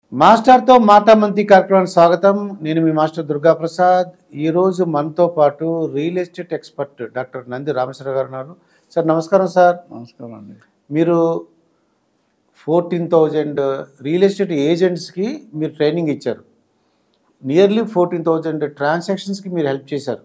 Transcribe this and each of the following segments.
మాస్టర్తో మాటామంతి కార్యక్రమానికి స్వాగతం నేను మీ మాస్టర్ దుర్గా ప్రసాద్ ఈరోజు మనతో పాటు real estate expert doctor Nandi Rameshwara గారు ఉన్నారు సార్ నమస్కారం సార్ నమస్కారం అండి మీరు ఫోర్టీన్ థౌజండ్ రియల్ ఎస్టేట్ ఏజెంట్స్కి మీరు ట్రైనింగ్ ఇచ్చారు నియర్లీ ఫోర్టీన్ థౌజండ్ ట్రాన్సాక్షన్స్కి మీరు హెల్ప్ చేశారు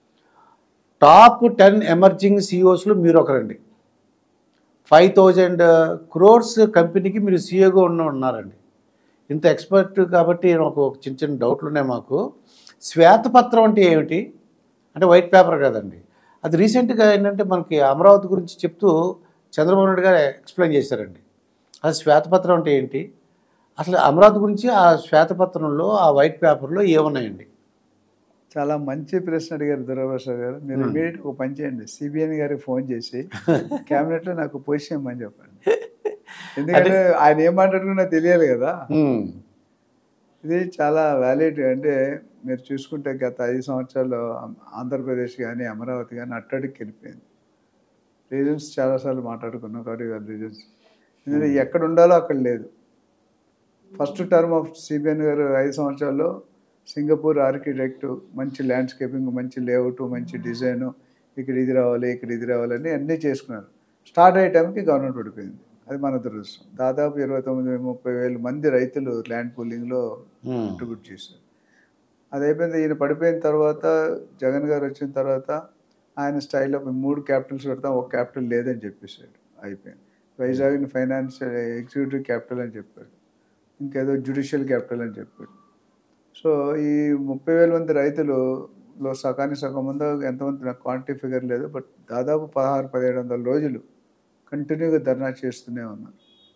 టాప్ టెన్ ఎమర్జింగ్ సిఇఓస్లో మీరు ఒకరండి ఫైవ్ థౌజండ్ క్రోర్స్ కంపెనీకి మీరు సీఈఓగా ఉన్న ఉన్నారండి ఇంత ఎక్స్పర్ట్ కాబట్టి ఒక ఒక చిన్న చిన్న డౌట్లు ఉన్నాయి మాకు శ్వేతపత్రం అంటే ఏమిటి అంటే వైట్ పేపర్ కదండి అది రీసెంట్గా ఏంటంటే మనకి అమరావతి గురించి చెప్తూ చంద్రబాబు నాయుడు గారు ఎక్స్ప్లెయిన్ చేశారండి అది శ్వేతపత్రం అంటే ఏంటి అసలు అమరావతి గురించి ఆ శ్వేతపత్రంలో ఆ వైట్ పేపర్లో ఏమున్నాయండి చాలా మంచి ప్రశ్న అడిగారు దుర్గాప్రసాద్ గారు మీరు ఇమీడియట్ ఒక పని చేయండి సిబిఎన్ గారికి ఫోన్ చేసి cabinet లో నాకు పొజిషన్ ఇవ్వమని చెప్పండి ఎందుకంటే ఆయన ఏం మాట్లాడుకున్నా తెలియాలి కదా హ్మ్. ఇది చాలా వ్యాలిడ్ అంటే మీరు చూసుకుంటే గత ఐదు సంవత్సరాల్లో ఆంధ్రప్రదేశ్ కానీ అమరావతి కానీ అట్టడికి వెళ్ళిపోయింది రీజన్స్ చాలాసార్లు మాట్లాడుకున్నాం కాబట్టి రీజన్స్ ఎందుకంటే ఎక్కడ ఉండాలో అక్కడ లేదు ఫస్ట్ టర్మ్ ఆఫ్ సిబిఎన్ గారు ఐదు సంవత్సరాల్లో సింగపూర్ ఆర్కిటెక్ట్ మంచి ల్యాండ్స్కేపింగ్ మంచి లేఅవుట్ మంచి డిజైన్ ఇక్కడ ఇది రావాలి ఇక్కడ ఇది రావాలని అన్నీ చేసుకున్నారు స్టార్ట్ అయ్యే టైంకి గవర్నమెంట్ పడిపోయింది అది మన దురదృష్టం దాదాపు ఇరవై తొమ్మిది ముప్పై వేల మంది రైతులు ల్యాండ్ పూలింగ్లో హ్మ్. కంట్రిబ్యూట్ చేశారు అది అయిపోయింది ఈయన పడిపోయిన తర్వాత జగన్ గారు వచ్చిన తర్వాత ఆయన స్టైల్లో మూడు క్యాపిటల్స్ పెడతాం ఒక క్యాపిటల్ లేదని చెప్పేశాడు అయిపోయింది వైజాగ్ని ఫైనాన్షియల్ ఎగ్జిక్యూటివ్ క్యాపిటల్ అని చెప్పాడు ఇంకేదో జ్యుడిషియల్ క్యాపిటల్ అని చెప్పాడు సో ఈ ముప్పై వేల మంది రైతులులో సగానికి సగం ముందు ఎంతమంది నాకు క్వాంటిటీ ఫిగర్ లేదు బట్ దాదాపు పదహారు పదిహేడు వందల రోజులు కంటిన్యూగా ధర్నా చేస్తూనే ఉన్నారు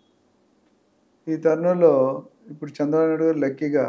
ఈ తరుణంలో ఇప్పుడు చంద్రబాబు నాయుడు గారు లక్కీగా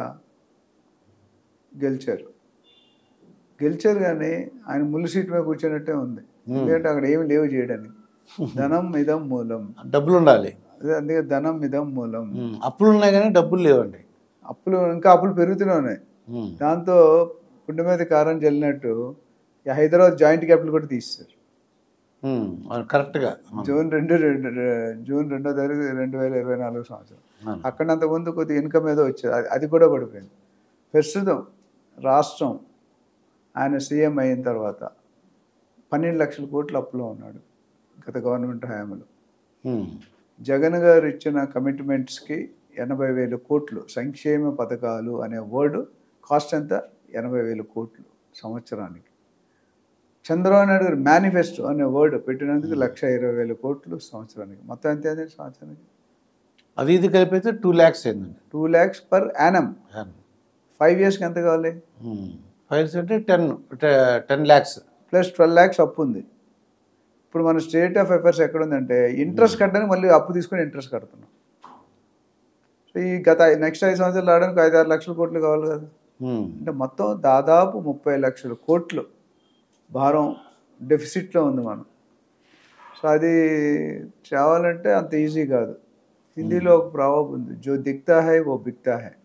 గెలిచారు గెలిచారు కానీ ఆయన ముళ్ళు సీట్ మీద కూర్చున్నట్టే ఉంది ఎందుకంటే అక్కడ ఏమి లేవు చేయడానికి ధనం ఇదం మూలం డబ్బులు ఉండాలి అదే అందుకే ధనం ఇదం మూలం హ్మ్. అప్పులు ఉన్నాయి కానీ డబ్బులు లేవండి అప్పులు ఇంకా అప్పులు పెరుగుతూనే ఉన్నాయి హ్మ్. దాంతో గుండె మీద కారం చల్లినట్టు ఈ హైదరాబాద్ జాయింట్ క్యాపిటల్ కూడా తీస్తారు హ్మ్. అవును, కరెక్ట్గా జూన్ రెండు రెండు జూన్ రెండో తారీఖు రెండు వేల ఇరవై నాలుగు సంవత్సరం అవును. అక్కడ అంతకుముందు కొద్ది ఇన్కమ్ ఏదో వచ్చేది అది- అది కూడా పడిపోయింది ప్రస్తుతం రాష్ట్రం ఆయన సీఎం అయిన తర్వాత పన్నెండు లక్షల కోట్ల అప్పులో ఉన్నాడు గత గవర్నమెంట్ హయాంలో హ్మ్. జగన్ గారు ఇచ్చిన కమిట్మెంట్స్కి ఎనభై వేల కోట్లు సంక్షేమ పథకాలు అనే వర్డ్ కాస్ట్ ఎంత ఎనభై వేల కోట్లు సంవత్సరానికి చంద్రబాబు నాయుడు గారు మేనిఫెస్టో అనే వర్డ్ పెట్టినందుకు లక్ష ఇరవై వేల కోట్లు సంవత్సరానికి మొత్తం ఎంత అయింది సంవత్సరానికి అది ఇది కలిపితే టూ ల్యాక్స్ అయిందండి two lakhs per annum five ఇయర్స్కి ఎంత కావాలి ఫైల్స్ అంటే ten ten lakhs plus twelve lakhs అప్పు ఉంది ఇప్పుడు మన స్టేట్ ఆఫ్ అఫైర్స్ ఎక్కడ ఉందంటే ఇంట్రెస్ట్ కట్టడానికి మళ్ళీ అప్పు తీసుకొని ఇంట్రెస్ట్ కడుతున్నాం సో ఈ గత నెక్స్ట్ ఐదు సంవత్సరాలు రావడానికి ఐదు ఆరు లక్షల కోట్లు కావాలి కదా అంటే మొత్తం దాదాపు ముప్పై లక్షల కోట్లు భారం డెఫిసిట్లో ఉంది మనం సో అది చావాలంటే అంత ఈజీ కాదు హిందీలో ఒక ప్రావబ్ ఉంది జో దిక్తా హై ఓ బిక్తా హై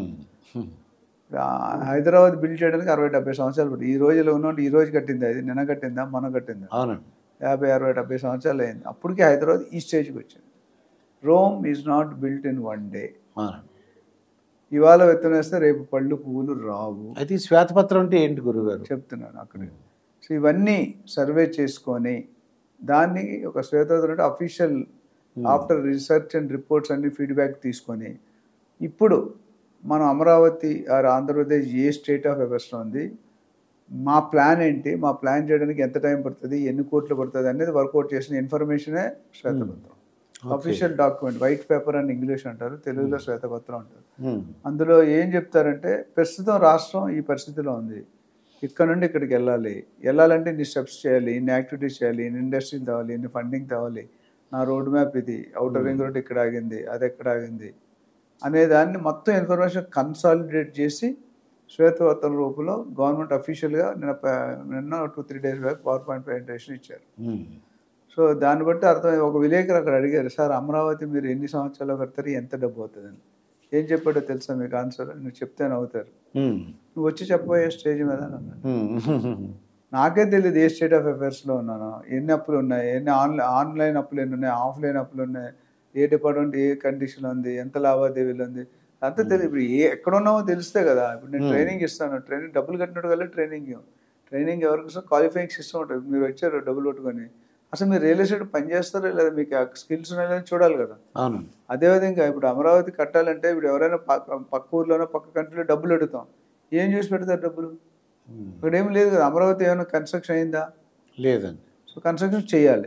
ఆ హైదరాబాద్ బిల్డ్ చేయడానికి అరవై డెబ్బై సంవత్సరాలు పట్టి ఈ రోజులో ఉన్నట్టు ఈ రోజు కట్టింది అది నిన్న కట్టిందా మన కట్టిందా అవునండి యాభై అరవై డెబ్బై సంవత్సరాలు అయింది అప్పటికి హైదరాబాద్ ఈ స్టేజ్కి వచ్చింది Rome is not built in one day అవునండి ఇవాళ విత్తనేస్తే రేపు పళ్ళు పువ్వులు రావు అయితే ఈ శ్వేతపత్రం అంటే ఏంటి గురుగారు చెప్తున్నాను అక్కడ సో ఇవన్నీ సర్వే చేసుకొని దాన్ని ఒక శ్వేతపత్రం అంటే official after research and reports అన్ని ఫీడ్బ్యాక్ తీసుకొని ఇప్పుడు మనం Amaravati or Andhra Pradesh a state of అఫేర్స్లో ఉంది మా ప్లాన్ ఏంటి మా ప్లాన్ చేయడానికి ఎంత టైం పడుతుంది ఎన్ని కోట్లు పడుతుంది అనేది వర్కౌట్ చేసిన ఇన్ఫర్మేషనే శ్వేతపత్రం అఫీషియల్ డాక్యుమెంట్ వైట్ పేపర్ అని ఇంగ్లీష్ అంటారు తెలుగులో శ్వేతపత్రం అంటారు హ్మ్. అందులో ఏం చెప్తారంటే ప్రస్తుతం రాష్ట్రం ఈ పరిస్థితిలో ఉంది ఇక్కడ నుండి ఇక్కడికి వెళ్ళాలి వెళ్ళాలంటే ఇన్ని స్టెప్స్ చేయాలి ఇన్ని యాక్టివిటీస్ చేయాలి ఇన్ని ఇండస్ట్రీలు తేవాలి ఇన్ని ఫండింగ్ తేవాలి నా రోడ్ మ్యాప్ ఇది అవుటర్ రింగ్ రోడ్ ఇక్కడ ఆగింది అది ఎక్కడ ఆగింది అనే దాన్ని మొత్తం ఇన్ఫర్మేషన్ కన్సాలిడేట్ చేసి శ్వేతపత్రం రూపంలో గవర్నమెంట్ అఫీషియల్గా నిన్న ప- నిన్న two three days back power point presentation ఇచ్చారు హ్మ్. సో దాన్ని బట్టి అర్థం ఒక విలేకరు అక్కడ అడిగారు సార్ అమరావతి మీరు ఎన్ని సంవత్సరాలు కడతారు ఎంత డబ్బు అవుతుందని ఏం చెప్పాడో తెలుసా మీకు ఆన్సర్ నువ్వు చెప్తే నవ్వుతారు హ్మ్. నువ్వు వచ్చి చెప్పబోయే స్టేజ్ మీద అని అన్నాడు హ్మ్. నాకే తెలియదు ఏ స్టేట్ ఆఫ్ అఫైర్స్లో ఉన్నాను ఎన్ని అప్పులు ఉన్నాయి ఎన్ని ఆన్లైన్ ఆన్లైన్ అప్పులు ఎన్ని ఉన్నాయి ఆఫ్లైన్ అప్పులు ఉన్నాయి ఏ డిపార్ట్మెంట్ ఏ కండిషన్ ఉంది ఎంత లావాదేవీలు ఉంది అంతా తెలియదు ఇప్పుడు ఏ ఎక్కడ ఉన్నామో తెలిస్తే కదా ఇప్పుడు నేను Hmm. ట్రైనింగ్ ఇస్తాను ట్రైనింగ్ డబ్బులు కట్టినట్టు కదా ట్రైనింగ్ ట్రైనింగ్ ఎవరికి క్వాలిఫైయింగ్ సిస్టమ్ ఉంటుంది మీరు వచ్చారు డబ్బులు కొట్టుకొని అసలు మీరు రియల్ ఎస్టేట్ పని చేస్తారో లేదా మీకు స్కిల్స్ ఉన్నాయో లేదో చూడాలి కదా అవును అదేవిధంగా ఇప్పుడు అమరావతి కట్టాలంటే ఇప్పుడు ఎవరైనా పక్క పక్క ఊర్లోనో పక్క కంట్రీలో డబ్బులు అడుగుతాం ఏం చూసి పెడతారు డబ్బులు ఉమ్. ఇక్కడ ఏం లేదు కదా అమరావతి ఏమైనా కన్స్ట్రక్షన్ అయిందా లేదండి సో కన్స్ట్రక్షన్ చేయాలి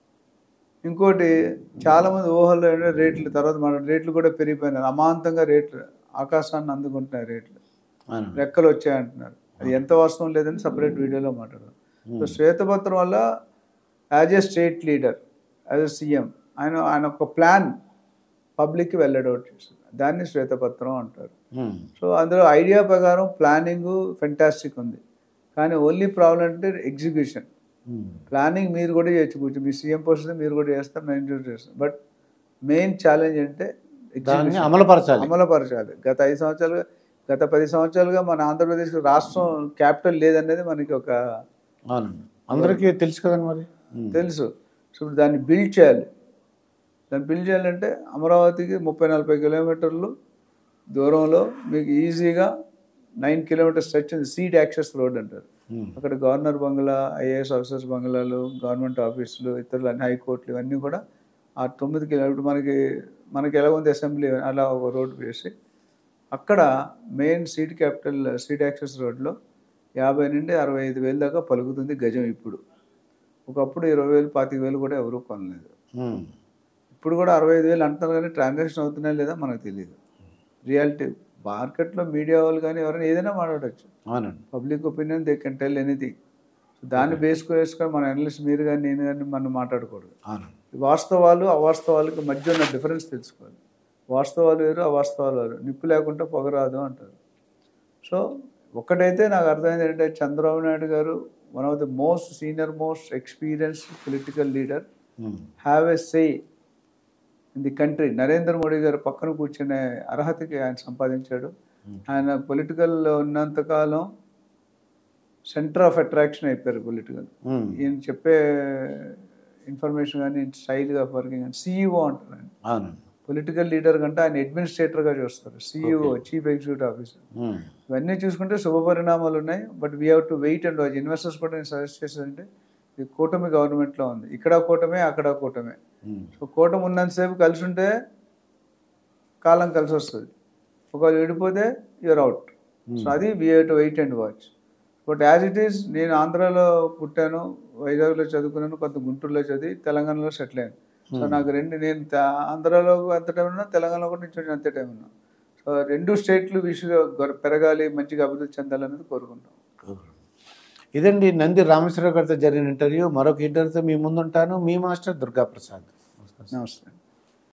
ఇంకోటి చాలా మంది ఊహల్లో ఏంటంటే రేట్లు తర్వాత మన రేట్లు కూడా పెరిగిపోయినాయి అమాంతంగా రేట్లు ఆకాశాన్ని అందుకుంటున్నాయి రేట్లు అవును రెక్కలు వచ్చాయంటున్నారు అది ఎంత వాస్తవం లేదని సపరేట్ వీడియోలో మాట్లాడదాం సో శ్వేతపత్రం వల్ల as a state leader as a CM ఆయన ఆయన ఒక ప్లాన్ పబ్లిక్కి వెళ్ళడౌట్ చేశారు దాన్ని శ్వేతపత్రం అంటారు ఉమ్. సో అందులో ఐడియా ప్రకారం ప్లానింగ్ ఫెంటాస్టిక్ ఉంది కానీ ఓన్లీ ప్రాబ్లం అంటే ఎగ్జిక్యూషన్ ఉమ్. ప్లానింగ్ మీరు కూడా చేయొచ్చు కూర్చో మీ సీఎం పోస్ట్ మీరు కూడా చేస్తారు నేను కూడా చేస్తాను బట్ మెయిన్ ఛాలెంజ్ అంటే దాన్ని execution. అమలుపరచాలి అమలుపరచాలి గత ఐదు సంవత్సరాలుగా గత పది సంవత్సరాలుగా మన ఆంధ్రప్రదేశ్ రాష్ట్రం క్యాపిటల్ లేదనేది మనకి ఒక అవునండి అందరికీ తెలుసు కదండి మరి ఉమ్. తెలుసు సో ఇప్పుడు దాన్ని బిల్డ్ చేయాలి దాన్ని బిల్డ్ చేయాలంటే అమరావతికి ముప్పై నలభై కిలోమీటర్లు దూరంలో మీకు ఈజీగా నైన్ కిలోమీటర్ స్ట్రెచ్ ఉంది సీడ్ యాక్సెస్ రోడ్ అంటారు ఉమ్. అక్కడ గవర్నర్ బంగ్లా ఐఏఎస్ ఆఫీసర్స్ బంగ్లాలు గవర్నమెంట్ ఆఫీసులు ఇతరులు అన్ని హైకోర్టులు ఇవన్నీ కూడా ఆ తొమ్మిది కిలోమీటర్ మనకి మనకి ఎలా ఉంది అసెంబ్లీ అలా ఒక రోడ్ వేసి అక్కడ main seat capital seat access రోడ్లో యాభై నుండి అరవై ఐదు వేలు దాకా పలుకుతుంది గజం ఇప్పుడు ఒకప్పుడు ఇరవై వేలు పాతిక వేలు కూడా ఎవరూ కొనలేదు ఉమ్. ఇప్పుడు కూడా అరవై ఐదు వేలు అంటున్నారు కానీ ట్రాన్సాక్షన్ అవుతున్నాయా లేదా మనకు తెలియదు రియాలిటీ మార్కెట్లో మీడియా వాళ్ళు కానీ ఎవరైనా ఏదైనా మాట్లాడచ్చు అవునండి public opinion they can tell anything దాన్ని బేస్ వేసుకొని మన అనలిస్ట్ మీరు కానీ నేను కానీ మనం మాట్లాడకూడదు అవునండి ఈ వాస్తవాలు అవాస్తవాలకు మధ్య ఉన్న డిఫరెన్స్ తెలుసుకోవాలి వాస్తవాలు వేరు అవాస్తవాలు వేరు నిప్పు లేకుండా పొగరాదు అంటారు సో ఒక్కటైతే నాకు అర్థమైంది ఏంటంటే చంద్రబాబు నాయుడు గారు one of the most senior most experience political leader um. Have a say in the country Narendra Modi గారు పక్కన కూర్చునే అర్హతకి ఆయన సంపాదించాడు ఆయన పొలిటికల్లో ఉన్నంతకాలం సెంటర్ ఆఫ్ అట్రాక్షన్ అయిపోయారు పొలిటికల్ ఉమ్. ఈయన చెప్పే ఇన్ఫర్మేషన్ కానీ స్టైల్గా వర్కింగ్ కానీ సీఈఓ అంటారు ఆయన అవునండి పొలిటికల్ లీడర్ కంటే ఆయన అడ్మినిస్ట్రేటర్గా చూస్తారు CEO chief executive officer um. ఇవన్నీ చూసుకుంటే శుభ పరిణామాలు ఉన్నాయి but we have to wait and watch investors కూడా నేను సజెస్ట్ చేసేదంటే ఇది కూటమి గవర్నమెంట్లో ఉంది ఇక్కడ కూటమే అక్కడ కూటమే ఉమ్. సో కూటమి ఉన్నంతసేపు కలిసి ఉంటే కాలం కలిసి వస్తుంది ఒకవేళ విడిపోతే యూర్ అవుట్ సో అది we have to wait and watch but as it is నేను ఆంధ్రాలో పుట్టాను వైజాగ్లో చదువుకున్నాను కొంత గుంటూరులో చదివి తెలంగాణలో సెటిల్ అయ్యాను సో నాకు రెండు నేను త- ఆంధ్రాలో ఎంత టైం ఉన్నా తెలంగాణలో కూడా నుంచి అంతే టైం ఉన్నా సో రెండు స్టేట్లు విషయ పెరగాలి మంచిగా అభివృద్ధి చెందాలనేది కోరుకుంటాం ఇదండి నంది రామేశ్వరరావు గారితో జరిగిన ఇంటర్వ్యూ మరొక ఇంటర్వ్యూతో మీ ముందుంటాను మీ మాస్టర్ దుర్గా ప్రసాద్ నమస్తే